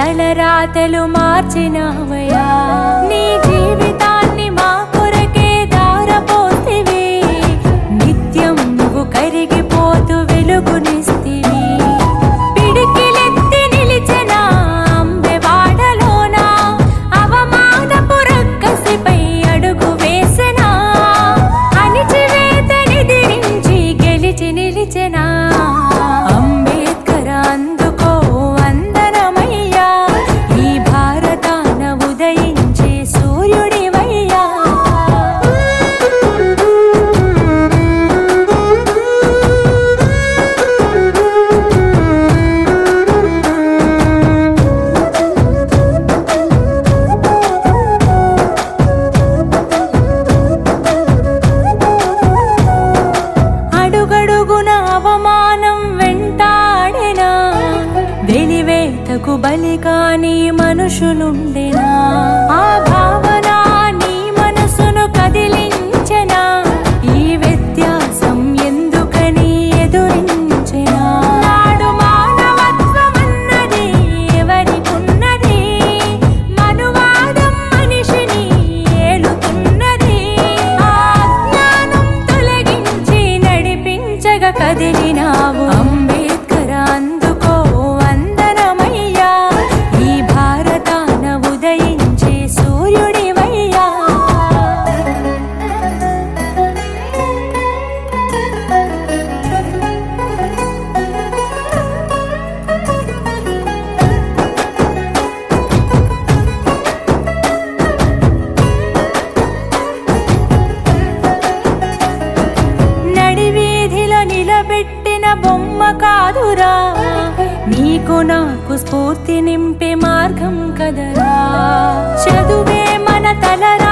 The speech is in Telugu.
తలరాతలు మార్చినావయా నీ జీవితాన్ని మా కొరకే దారపోతివి నిత్యం నువ్వు కరిగిపోతూ వెలుగునిస్తివి పిడికిలెత్తి నిలిచిన అంబెవాడలోన అవమానపు రక్కసిపై అడుగు వేసెనా అణిచివేతనిదిరించి గెలిచి నిలిచెనా అంబేద్కర్ అందుకో వందనమయ్యా ఈ భారతాన ఉదయించే సూర్యుడివయ్యా అడుగడుగున అవమానం వెంటాడినా వెలివేతకు బలి కాని మనుషులుండెనా ఆ భావన నీ మనసును కదిలించెనా ఈ వ్యత్యాసం ఎందుకని ఎదురించెనా నాడు మానవత్వమన్నది ఎవరికున్నది మనువాదం మనిషిని ఏలుతున్నది ఆ అజ్ఞానం తొలగించి నడిపించగ కదిలినావు అంబేద్కర్ అందుకో వందనమయ్యా ఈ భారతాన ఉదయించే సూర్యుడివయ్యా నడివీధిలో నిలబెట్టిన బొమ్మ కాదురా నీకు నాకు స్ఫూర్తి నింపే మార్గం కదరా చదువే మన తలరా